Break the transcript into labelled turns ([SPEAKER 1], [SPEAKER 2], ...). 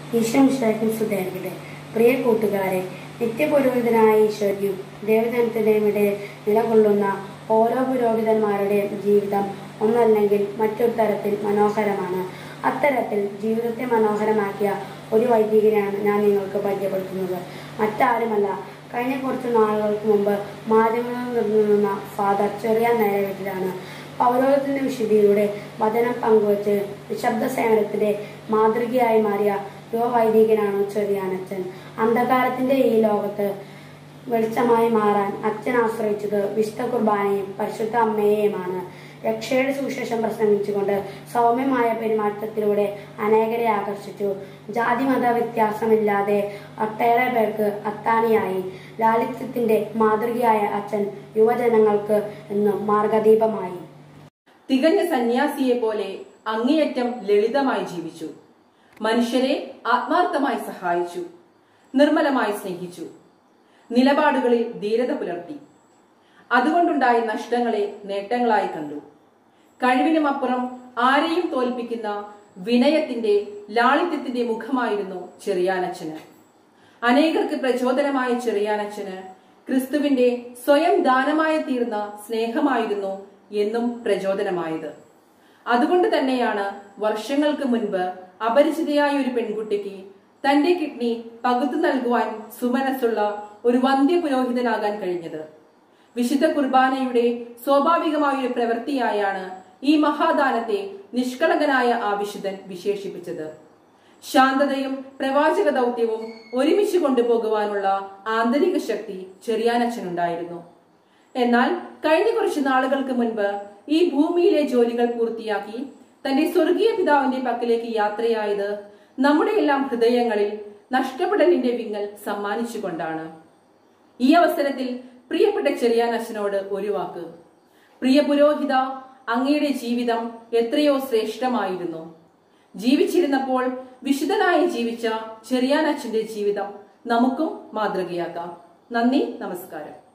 [SPEAKER 1] ഈശ്വരൻ സുധാരിക്കട്ടെ പ്രിയ കൂട്ടുകാരെ നിത്യപുരോഹിതനായ ഈശ്വരനും ദേവജനത്തിന്റെയും ഇടയിൽ നിലകൊള്ളുന്ന ഓരോ പുരോഹിതന്മാരുടെയും ജീവിതം ഒന്നല്ലെങ്കിൽ മറ്റൊരു തരത്തിൽ മനോഹരമാണ് അത്തരത്തിൽ ജീവിതത്തെ മനോഹരമാക്കിയ ഒരു വൈദികനെയാണ് ഞാൻ നിങ്ങൾക്ക് പരിചയപ്പെടുത്തുന്നത് മറ്റാരുമല്ല കഴിഞ്ഞ കുറച്ച് നാളുകൾക്ക് മുമ്പ് മാധ്യമങ്ങളിൽ നിന്ന ഫാദർ ചെറിയ നേരവീട്ടിലാണ് പൗരോഹിത്യത്തിന്റെ വിശുദ്ധിയിലൂടെ വചനം പങ്കുവച്ച് നിശബ്ദ സേവനത്തിന്റെ മാതൃകയായി മാറിയ യുവ വൈദികനാണ് ചെറിയാനച്ഛൻ അന്ധകാരത്തിന്റെ ഈ ലോകത്ത് വെളിച്ചമായി മാറാൻ അച്ഛൻ ആശ്രയിച്ചത് വിശുദ്ധ കുർബാനയും പരിശുദ്ധ അമ്മയെയുമാണ് രക്ഷയുടെ സുവിശേഷം പ്രസംഗിച്ചുകൊണ്ട് സൗമ്യമായ പെരുമാറ്റത്തിലൂടെ അനേകരെ ആകർഷിച്ചു ജാതി മത വ്യത്യാസമില്ലാതെ ഒട്ടേറെ പേർക്ക് അത്താണിയായി ലാളിത്യത്തിന്റെ മാതൃകയായ അച്ഛൻ യുവജനങ്ങൾക്ക് എന്നും മാർഗദീപമായി
[SPEAKER 2] തികഞ്ഞ സന്യാസിയെ പോലെ അങ്ങേയറ്റം ലളിതമായി ജീവിച്ചു മനുഷ്യരെ ആത്മാർത്ഥമായി സഹായിച്ചു നിർമ്മലമായി സ്നേഹിച്ചു നിലപാടുകളിൽ ധീരത പുലർത്തി അതുകൊണ്ടുണ്ടായ നഷ്ടങ്ങളെ നേട്ടങ്ങളായി കണ്ടു കഴിവിനുമപ്പുറം ആരെയും തോൽപ്പിക്കുന്ന വിനയത്തിന്റെ ലാളിത്യത്തിന്റെ മുഖമായിരുന്നു ചെറിയാനച്ഛന് അനേകർക്ക് പ്രചോദനമായ ചെറിയാനച്ഛന് ക്രിസ്തുവിന്റെ സ്വയം ദാനമായി തീർന്ന സ്നേഹമായിരുന്നു എന്നും പ്രചോദനമായത് അതുകൊണ്ട് തന്നെയാണ് വർഷങ്ങൾക്ക് മുൻപ് അപരിചിതയായ ഒരു പെൺകുട്ടിക്ക് തന്റെ കിഡ്നി പകുത്തു നൽകുവാൻ സുമനസ്സുള്ള ഒരു വന്ധ്യ പുരോഹിതനാകാൻ കഴിഞ്ഞത് വിശുദ്ധ കുർബാനയുടെ സ്വാഭാവികമായ ഒരു പ്രവൃത്തിയായാണ് ഈ മഹാദാനത്തെ നിഷ്കളങ്കനായ ആ വിശുദ്ധൻ വിശേഷിപ്പിച്ചത് ശാന്തതയും പ്രവാചക ദൗത്യവും ഒരുമിച്ച് കൊണ്ടുപോകുവാനുള്ള ആന്തരിക ശക്തി ചെറിയാനച്ഛനുണ്ടായിരുന്നു എന്നാൽ കഴിഞ്ഞ കുറച്ച് നാളുകൾക്ക് മുൻപ് ഈ ഭൂമിയിലെ ജോലികൾ പൂർത്തിയാക്കി തന്റെ സ്വർഗീയ പിതാവിന്റെ പക്കലേക്ക് യാത്രയായത് നമ്മുടെ എല്ലാം ഹൃദയങ്ങളിൽ നഷ്ടപ്പെടലിന്റെ വിങ്ങൽ സമ്മാനിച്ചുകൊണ്ടാണ് ഈ അവസരത്തിൽ പ്രിയപ്പെട്ട ചെറിയാനച്ഛനോട് ഒരു വാക്ക് പ്രിയ പുരോഹിത അങ്ങയുടെ ജീവിതം എത്രയോ ശ്രേഷ്ഠമായിരുന്നു ജീവിച്ചിരുന്നപ്പോൾ വിശുദ്ധനായി ജീവിച്ച ചെറിയാനച്ഛന്റെ ജീവിതം നമുക്കും മാതൃകയാക്കാം നന്ദി നമസ്കാരം